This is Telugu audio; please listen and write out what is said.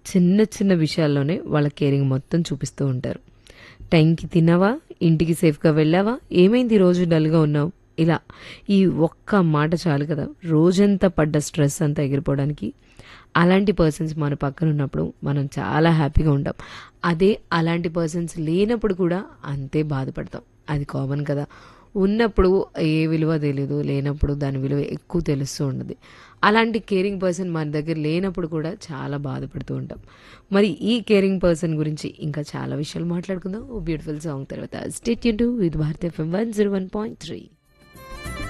చిన్న చిన్న విషయాల్లోనే వాళ్ళ కేరింగ్ మొత్తం చూపిస్తూ ఉంటారు టైంకి తిన్నావా ఇంటికి సేఫ్గా వెళ్ళావా ఏమైంది ఈ రోజు డల్గా ఉన్నావు ఇలా ఈ ఒక్క మాట చాలు కదా రోజంతా పడ్డ స్ట్రెస్ అంతా ఎగిరిపోవడానికి అలాంటి పర్సన్స్ మన పక్కన ఉన్నప్పుడు మనం చాలా హ్యాపీగా ఉంటాం అదే అలాంటి పర్సన్స్ లేనప్పుడు కూడా అంతే బాధపడతాం అది కామన్ కదా ఉన్నప్పుడు ఏ విలువ తెలియదు లేనప్పుడు దాని విలువ ఎక్కువ తెలుస్తూ ఉండదు అలాంటి కేరింగ్ పర్సన్ మన దగ్గర లేనప్పుడు కూడా చాలా బాధపడుతూ ఉంటాం మరి ఈ కేరింగ్ పర్సన్ గురించి ఇంకా చాలా విషయాలు మాట్లాడుకుందాం ఓ బ్యూటిఫుల్ సాంగ్ తర్వాత స్టేట్ టు with Bharat FM one zero one point three